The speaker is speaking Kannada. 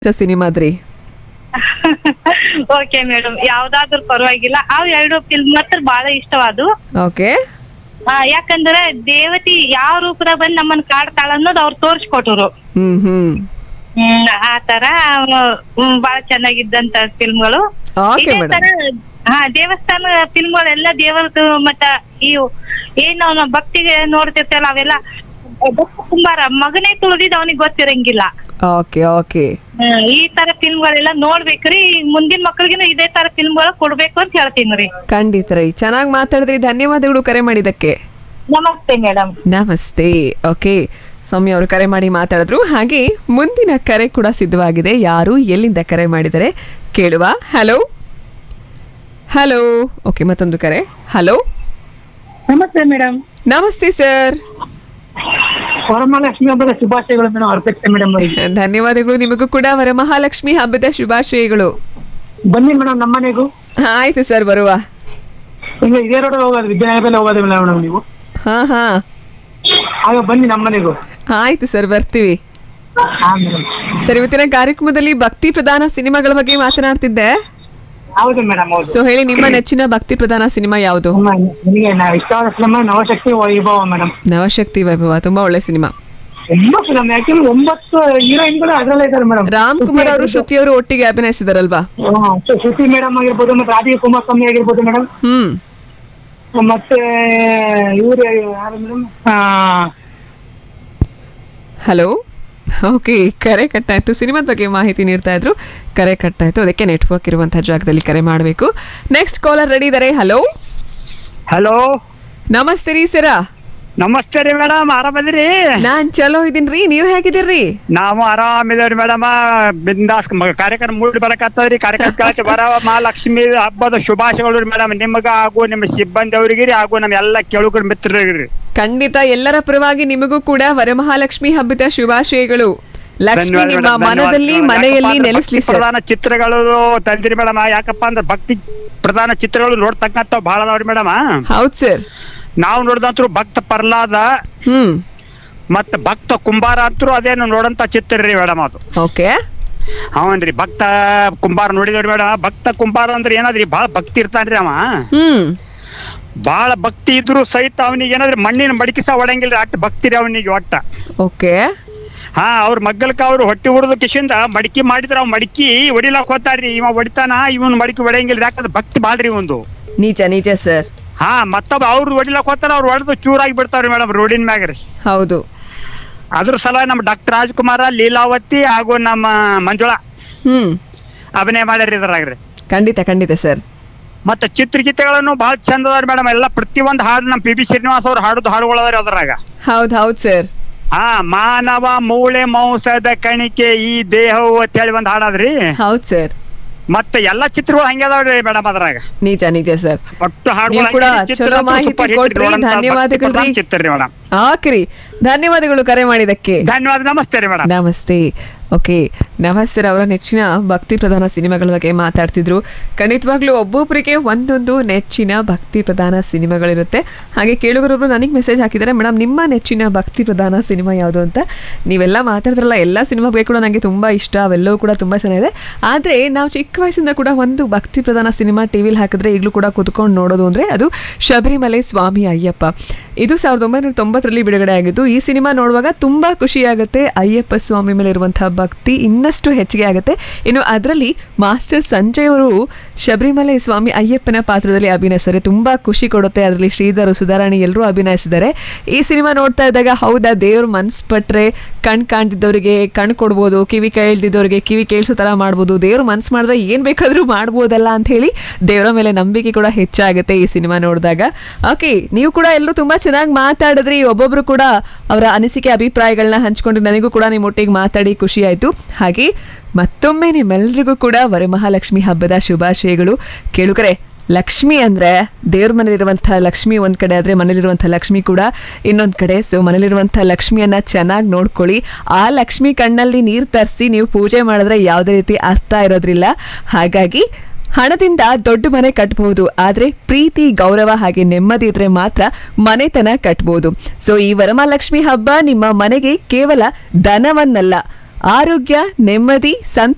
ಸಿನಿಮಾದ್ರಿ ಓಕೆ ಮೇಡಮ್ ಯಾವ್ದಾದ್ರು ಪರವಾಗಿಲ್ಲ ಅವ್ ಎರಡು ಫಿಲ್ಮ್ ಮಾತ್ರ ಬಹಳ ಇಷ್ಟವಾದು ಓಕೆ ಆ, ಯಾಕಂದ್ರೆ ದೇವತಿ ಯಾವ ರೂಪದಾಗ ಬಂದ್ ನಮ್ಮನ್ನ ಕಾಡ್ತಾಳ ಅನ್ನೋದು ಅವ್ರು ತೋರ್ಸ್ಕೊಟ್ರು ಹ್ಮ್ ಹ್ಮ್ ಹ್ಮ್ ಆ ತರ ಹ್ಮ್, ಬಹಳ ಚೆನ್ನಾಗಿದ್ದಂತ ಫಿಲ್ಮ್ಗಳು Okay, ಇದೇ madam. ತರ ಹಾ ದೇವಸ್ಥಾನ ಫಿಲ್ಮ್ಗಳೆಲ್ಲ ದೇವರದ್ದು ಮತ್ತ ಈ ಏನ್ ನಾವು ಭಕ್ತಿಗೆ ನೋಡ್ತಿರ್ತೇವಲ್ಲ ಅವೆಲ್ಲ ಭಕ್ತ ಕುಂಬಾರ ಮಗನೇ ತುಳಿದಿದ್ ಅವನಿಗೆ ಗೊತ್ತಿರಂಗಿಲ್ಲ ಓಕೆ ಓಕೆ ಹ್ಮ್, ಈ ತರ ಫಿಲ್ಮ್ಗಳೆಲ್ಲ ನೋಡ್ಬೇಕ್ರಿ ಮುಂದಿನ ಮಕ್ಳಿಗಿನ ಇದೇ ತರ ಫಿಲ್ಮ್ಗಳು ಕೊಡ್ಬೇಕು ಅಂತ ಹೇಳ್ತೀನಿ ರೀ ಖಂಡಿತ ರೀ ಚೆನ್ನಾಗಿ ಮಾತಾಡಿದ್ರಿ ಧನ್ಯವಾದಗಳು ಕರೆ ಮಾಡಿದ್ದಕ್ಕೆ ನಮಸ್ತೆ ಮೇಡಮ್ ನಮಸ್ತೆ ಓಕೆ ಸೌಮ್ಯ ಅವರು ಕರೆ ಮಾಡಿ ಮಾತಾಡಿದ್ರು ಹಾಗೆ ಮುಂದಿನ ಕರೆ ಕೂಡ ಸಿದ್ಧವಾಗಿದೆ ಯಾರು ಎಲ್ಲಿಂದ ಕರೆ ಮಾಡಿದರೆ ಕೇಳುವ ಹಲೋ ಹಲೋ ಓಕೆ ಮತ್ತೊಂದು ಕರೆ ಹಲೋ ನಮಸ್ತೆ ಮೇಡಮ್ ನಮಸ್ತೆ ಸರ್ ವರಮಹಾಲಕ್ಷ್ಮಿ ಹಬ್ಬದ ಶುಭಾಶಯಗಳು ಮೇಡಮ್ ಅರ್ಪಿಸ್ತೆ ಮೇಡಮ್ ಅವರಿಗೆ ಧನ್ಯವಾದಗಳು ನಿಮಗೂ ಕೂಡ ವರಮಹಾಲಕ್ಷ್ಮಿ ಹಬ್ಬದ ಶುಭಾಶಯಗಳು ಬನ್ನಿ ಮೇಡಮ್ ನಮ್ಮನೆಗೂ ಆಯ್ತು ಸರ್ ಬರುವ ಈಗ ಇದೇ ರೋಡ್ ಹೋಗೋದು ವಿದ್ಯಾನಗರದಲ್ಲಿ ಹೋಗೋದು ಮೇಡಮ್ ನೀವು ಹಾ ಹಾ ಆಗ ಬನ್ನಿ ನಮ್ಮನೆಗೂ ಆಯ್ತು ಸರ್ ಬರ್ತೀವಿ ಹಾ ಮೇಡಮ್ ಸರ್ ಇವತ್ತಿನ ಕಾರ್ಯಕ್ರಮದಲ್ಲಿ ಭಕ್ತಿ ಪ್ರಧಾನ ಸಿನಿಮಾಗಳ ಬಗ್ಗೆ ಮಾತನಾಡ್ತಿದ್ದೆ ಹೌದು ಮೇಡಮ್ ಹೌದು ಸೊ ಹೇಳಿ ನಿಮ್ಮ ನೆಚ್ಚಿನ ಭಕ್ತಿ ಪ್ರಧಾನ ಸಿನಿಮಾ ಯಾವುದು ನಮ್ಮ- ನನಗೆ ನಾ ಇಷ್ಟವಾದ ಫಿಲಮ್ ನವಶಕ್ತಿ ವೈಭವ ಮೇಡಮ್ ನವಶಕ್ತಿ ವೈಭವ ತುಂಬಾ ಒಳ್ಳೆ ಸಿನಿಮಾ ತುಂಬಾ ಫಿಲಮ್ ಯಾಕೆಂದ್ರೆ ಒಂಬತ್ತು ಹೀರೋಯಿನ್ಗಳು ಅದ್ರಲ್ಲೇ ಇದ್ದಾರೆ ಮೇಡಮ್ ರಾಮ್ ಕುಮಾರ್ ಅವರು ಶ್ರುತಿ ಅವರು ಒಟ್ಟಿಗೆ ಅಭಿನಯಿಸಿದಾರಲ್ವಾ ಶ್ರುತಿ ಮೇಡಮ್ ಆಗಿರ್ಬೋದು ಮತ್ತೆ ರಾಧಿಕಾ ಕುಮಾರಸ್ವಾಮಿ ಆಗಿರ್ಬೋದು ಮೇಡಮ್ ಹ್ಮ್ ಮತ್ತೆ ಇವ್ರು ಯಾರು ಮೇಡಮ್ ಹಲೋ ಓಕೆ ಕರೆ ಕಟ್ಟಾಯ್ತು ಸಿನಿಮಾದ ಬಗ್ಗೆ ಮಾಹಿತಿ ನೀಡ್ತಾ ಇದ್ರು ಕರೆ ಕಟ್ಟಾಯ್ತು ಅದಕ್ಕೆ ನೆಟ್ವರ್ಕ್ ಇರುವಂತಹ ಜಾಗದಲ್ಲಿ ಕರೆ ಮಾಡಬೇಕು ನೆಕ್ಸ್ಟ್ ಕಾಲರ್ ರೆಡಿ ಇದಾರೆ ಹಲೋ ಹಲೋ ನಮಸ್ತೆ ರೀ ಸರ ನಮಸ್ತೆ ರೀ ಮೇಡಮ್ ಆರಾಮದಿರಿ ನಾನ್ ಚಲೋ ಇದೀನ್ರಿ ನೀವ್ ಹೇಗಿದ್ದೀರಿ ನಾವು ಆರಾಮಿದೇವ್ರಿ ಮೇಡಮ್ ಬಿಂದಾಸ್ ಮ- ಕಾರ್ಯಕ್ರಮ ಮೂಡಿ ಬರಕತ್ತದ್ರಿ ಕಾರ್ಯಕ್ರಮ ಬರ ಮಹಾಲಕ್ಷ್ಮಿ ಹಬ್ಬದ ಶುಭಾಶಯಗಳು ಮೇಡಮ್ ನಿಮಗ ಹಾಗೂ ನಿಮ್ಮ ಸಿಬ್ಬಂದಿ ಅವರಿಗಿರಿ ಹಾಗೂ ನಮ್ಮ ಎಲ್ಲ ಕೆಳುಗರ ಮಿತ್ರರಿಗಿರಿ ಖಂಡಿತ ಎಲ್ಲರ ಪರವಾಗಿ ನಿಮಗೂ ಕೂಡ ವರಮಹಾಲಕ್ಷ್ಮಿ ಹಬ್ಬದ ಶುಭಾಶಯಗಳು ಲಕ್ಷ್ಮಿ ಧನ್ಯವಾದ ನಿಮ್ಮ madam, ಮನದಲ್ಲಿ ಧನ್ಯವಾದ. ಮನೆಯಲ್ಲಿ ಯಾಕಪ್ಪ ಅಂದ್ರೆ ನೆಲೆಸ್ಲಿ ಭಕ್ತಿ ಸರ್ ಪ್ರಧಾನ ಚಿತ್ರಗಳು ತಂದಿರಿ ಮೇಡಮ್ ಯಾಕಪ್ಪ ಅಂದ್ರೆ ಭಕ್ತಿ ಪ್ರಧಾನ ಚಿತ್ರಗಳು ನೋಡ್ತಕ್ಕಂಥವ್ ಬಹಳ ಅದಾವ್ರಿ ಮೇಡಮ್ ಹೌದ್ ಸರ್ ನಾವು ನೋಡಿದಂತ್ರು ಭಕ್ತ ಪ್ರಹ್ಲಾದ ಹ್ಮ್ ಮತ್ತ ಭಕ್ತ ಕುಂಬಾರ ಅಂತೂ ಅದೇನು ನೋಡಂತ ಚಿತ್ರ ರೀ ಮೇಡಮ್ ಅದು ಓಕೆ ಅವನ್ರಿ ಭಕ್ತ ಕುಂಬಾರ ನೋಡಿದವ್ರಿ ಮೇಡಮ್ ಭಕ್ತ ಕುಂಬಾರ ಅಂದ್ರೆ ಏನಾದ್ರಿ ಬಹಳ ಭಕ್ತಿ ಇರ್ತಾನ್ರಿ ಅವ ಹ್ಮ್ ಬಹಳ ಭಕ್ತಿ ಇದ್ರು ಸಹಿತ ಅವನಿಗೆ ಏನಾದ್ರಿ ಮಣ್ಣಿನ ಮಡಿಕೆ ಸಹ ಒಡಂಗಿಲ್ರಿ ಅಷ್ಟು ಭಕ್ತಿ ರೀ ಅವನಿಗೆ ಒಟ್ಟ ಓಕೆ ಹಾ ಅವ್ರ ಮಗ್ಗಲ್ಕ ಅವ್ರು ಹೊಟ್ಟಿ ಹೊಡೆದ ಕಿಶಿಂದ ಮಡಿಕೆ ಮಾಡಿದ್ರ ಅವ್ ಮಡಿಕೆ ಹೊಡಿಲಾಕ್ ಹೋತಾರ್ರಿ ಇವ ಹೊಡಿತಾನ ಇವನ್ ಮಡಿಕೆ ಹೊಡೆಯಂಗಿಲ್ರಿ ಯಾಕಂದ್ರೆ ಭಕ್ತಿ ಬಾಳ್ರಿ ಒಂದು ನಿಜ ನಿಜ ಸರ್ ಹಾ ಮತ್ತೊಬ್ಬ ಅವ್ರು ಹೊಡಿಲಾಕ್ ಹೋತಾರ ಅವ್ರು ಹೊಡೆದು ಚೂರಾಗಿ ಬಿಡ್ತಾವ್ರಿ ಮೇಡಮ್ ರೋಡಿನ ಮ್ಯಾಗ ರೀ ಹೌದು ಅದ್ರ ಸಲುವಾಗಿ ನಮ್ಮ ಡಾಕ್ಟರ್ ರಾಜ್ಕುಮಾರ ಲೀಲಾವತಿ ಹಾಗೂ ನಮ್ಮ ಮಂಜುಳಾ ಹ್ಮ್ ಅಭಿನಯ ಮಾಡ್ಯಾರ ಇದ್ರಾಗ್ರಿ ಖಂಡಿತ ಖಂಡಿತ ಸರ್ ಮತ್ತೆ ಚಿತ್ರಗೀತೆಗಳನ್ನು ಬಹಳ ಚಂದ ಅದಾವ್ರಿ ಮೇಡಮ್ ಎಲ್ಲ ಪ್ರತಿಯೊಂದು ಹಾಡು ನಮ್ಮ ಪಿ ಬಿ ಶ್ರೀನಿವಾಸ್ ಅವ್ರ ಹಾಡುದು ಹಾಡುಗಳು ಅದಾವ್ರಿ ಅದ್ರಾಗ ಹೌದ್ ಹೌದ್ ಸರ್ ಹಾ ಮಾನವ ಮೂಳೆ ಮೌಸದ ಕಣಿಕೆ ಈ ದೇಹವು ಅಂತ ಹೇಳಿ ಒಂದ್ ಹಾಡಾದ್ರಿ ಹೌದ್ ಸರ್ ಮತ್ತೆ ಎಲ್ಲಾ ಚಿತ್ರಗಳು ಹಂಗೆ ಅದಾವ್ರಿ ಮೇಡಮ್ ಅದ್ರಾಗ ನಿಜ ನಿಜ ಸರ್ ಒಟ್ಟು ಹಾಡುಗಳು ನೀವು ಕೂಡ ಹಂಗೆ ಚಿತ್ರ ಚಲೋ ಅಂತೂ ಮಾಹಿತಿ super hit ಕೊಟ್ರಿ, ನೋಡಂತ ಭಕ್ತಿ ಧನ್ಯವಾದಗಳು ಪ್ರಧಾನ ರೀ. ಚಿತ್ರ ರೀ ಮೇಡಮ್ ಆಕ್ರಿ ಧನ್ಯವಾದಗಳು ಕರೆ ಮಾಡಿದಕ್ಕೆ ಧನ್ಯವಾದ ನಮಸ್ತೆ ರೀ ಮೇಡಮ್ ನಮಸ್ತೆ ಓಕೆ ನಮಸ್ ಸರ್ ಅವರ ನೆಚ್ಚಿನ ಭಕ್ತಿ ಪ್ರಧಾನ ಸಿನಿಮಾಗಳ ಬಗ್ಗೆ ಮಾತಾಡ್ತಿದ್ರು ಖಂಡಿತವಾಗ್ಲೂ ಒಬ್ಬೊಬ್ಬರಿಗೆ ಒಂದೊಂದು ನೆಚ್ಚಿನ ಭಕ್ತಿ ಪ್ರಧಾನ ಸಿನಿಮಾಗಳಿರುತ್ತೆ ಹಾಗೆ ಕೇಳುಗರೊಬ್ರು ನನಗೆ ಮೆಸೇಜ್ ಹಾಕಿದ್ದಾರೆ ಮೇಡಮ್ ನಿಮ್ಮ ನೆಚ್ಚಿನ ಭಕ್ತಿ ಪ್ರಧಾನ ಸಿನಿಮಾ ಯಾವುದು ಅಂತ ನೀವೆಲ್ಲ ಮಾತಾಡಿದ್ರಲ್ಲ ಎಲ್ಲ ಸಿನಿಮಾ ಬಗ್ಗೆ ಕೂಡ ನನಗೆ ತುಂಬ ಇಷ್ಟ ಅವೆಲ್ಲವೂ ಕೂಡ ತುಂಬ ಚೆನ್ನಾಗಿದೆ ಆದರೆ ನಾವು ಚಿಕ್ಕ ವಯಸ್ಸಿಂದ ಕೂಡ ಒಂದು ಭಕ್ತಿ ಪ್ರಧಾನ ಸಿನಿಮಾ ಟಿ ವಿಲಿ ಹಾಕಿದ್ರೆ ಈಗಲೂ ಕೂಡ ಕುತ್ಕೊಂಡು ನೋಡೋದು ಅಂದರೆ ಅದು ಶಬರಿಮಲೆ ಸ್ವಾಮಿ ಅಯ್ಯಪ್ಪ ಇದು ಸಾವಿರದ ಒಂಬೈನೂರ ತೊಂಬತ್ತರಲ್ಲಿ ಬಿಡುಗಡೆ ಆಗಿದ್ದು ಈ ಸಿನಿಮಾ ನೋಡುವಾಗ ತುಂಬ ಖುಷಿಯಾಗುತ್ತೆ ಅಯ್ಯಪ್ಪ ಸ್ವಾಮಿ ಮೇಲೆ ಇರುವಂತಹ ಭಕ್ತಿ ಇನ್ನಷ್ಟು ಹೆಚ್ಚಿಗೆ ಆಗುತ್ತೆ ಇನ್ನು ಅದರಲ್ಲಿ ಮಾಸ್ಟರ್ ಸಂಜಯ್ ಅವರು ಶಬರಿಮಲೆ ಸ್ವಾಮಿ ಅಯ್ಯಪ್ಪನ ಪಾತ್ರದಲ್ಲಿ ಅಭಿನಯಿಸ್ತಾರೆ ತುಂಬ ಖುಷಿ ಕೊಡುತ್ತೆ ಅದರಲ್ಲಿ ಶ್ರೀಧರ್ ಸುಧಾರಾಣಿ ಎಲ್ಲರೂ ಅಭಿನಯಿಸಿದ್ದಾರೆ ಈ ಸಿನಿಮಾ ನೋಡ್ತಾ ಇದ್ದಾಗ ಹೌದಾ ದೇವ್ರ ಮನ್ಸು ಪಟ್ರೆ ಕಣ್ ಕಾಣ್ತಿದ್ದವರಿಗೆ ಕಣ್ ಕೊಡ್ಬೋದು ಕಿವಿ ಕೇಳ್ದಿದ್ದವರಿಗೆ ಕಿವಿ ಕೇಳಿಸೋ ಥರ ಮಾಡ್ಬೋದು ದೇವ್ರ ಮನ್ಸು ಮಾಡಿದ್ರೆ ಏನು ಬೇಕಾದರೂ ಮಾಡ್ಬೋದಲ್ಲ ಅಂತ ಹೇಳಿ ದೇವರ ಮೇಲೆ ನಂಬಿಕೆ ಕೂಡ ಹೆಚ್ಚಾಗುತ್ತೆ ಈ ಸಿನಿಮಾ ನೋಡಿದಾಗ ಓಕೆ ನೀವು ಕೂಡ ಎಲ್ಲರೂ ತುಂಬ ಚೆನ್ನಾಗಿ ಮಾತಾಡಿದ್ರಿ ಒಬ್ಬೊಬ್ರು ಕೂಡ ಅವರ ಅನಿಸಿಕೆ ಅಭಿಪ್ರಾಯಗಳನ್ನ ಹಂಚ್ಕೊಂಡು ನನಗೂ ಕೂಡ ನಿಮ್ಮೊಟ್ಟಿಗೆ ಮಾತಾಡಿ ಖುಷಿ ಆಯಿತು ಹಾಗೆ ಮತ್ತೊಮ್ಮೆ ನಿಮ್ಮೆಲ್ಲರಿಗೂ ಕೂಡ ವರಮಹಾಲಕ್ಷ್ಮಿ ಹಬ್ಬದ ಶುಭಾಶಯಗಳು ಕೇಳುಕರೆ ಲಕ್ಷ್ಮಿ ಅಂದ್ರೆ ದೇವ್ರ ಮನೇಲಿರುವಂಥ ಲಕ್ಷ್ಮಿ ಒಂದ್ ಕಡೆ ಆದ್ರೆ ಮನೇಲಿರುವಂಥ ಲಕ್ಷ್ಮಿ ಕೂಡ ಇನ್ನೊಂದ್ ಕಡೆ ಸೊ ಮನೇಲಿರುವಂಥ ಲಕ್ಷ್ಮಿಯನ್ನ ಚೆನ್ನಾಗಿ ನೋಡ್ಕೊಳ್ಳಿ ಆ ಲಕ್ಷ್ಮಿ ಕಣ್ಣಲ್ಲಿ ನೀರು ತರಿಸಿ ನೀವು ಪೂಜೆ ಮಾಡಿದ್ರೆ ಯಾವುದೇ ರೀತಿ ಅರ್ಥ ಇರೋದ್ರಿಲ್ಲ ಹಾಗಾಗಿ ಹಣದಿಂದ ದೊಡ್ಡ ಮನೆ ಕಟ್ಟಬಹುದು ಆದ್ರೆ ಪ್ರೀತಿ ಗೌರವ ಹಾಗೆ ನೆಮ್ಮದಿ ಇದ್ರೆ ಮಾತ್ರ ಮನೆತನ ಕಟ್ಟಬಹುದು ಸೊ ಈ ವರಮಹಾಲಕ್ಷ್ಮಿ ಹಬ್ಬ ನಿಮ್ಮ ಮನೆಗೆ ಕೇವಲ ಧನವನ್ನಲ್ಲ ಆರೋಗ್ಯ ನೆಮ್ಮದಿ ಸಂತ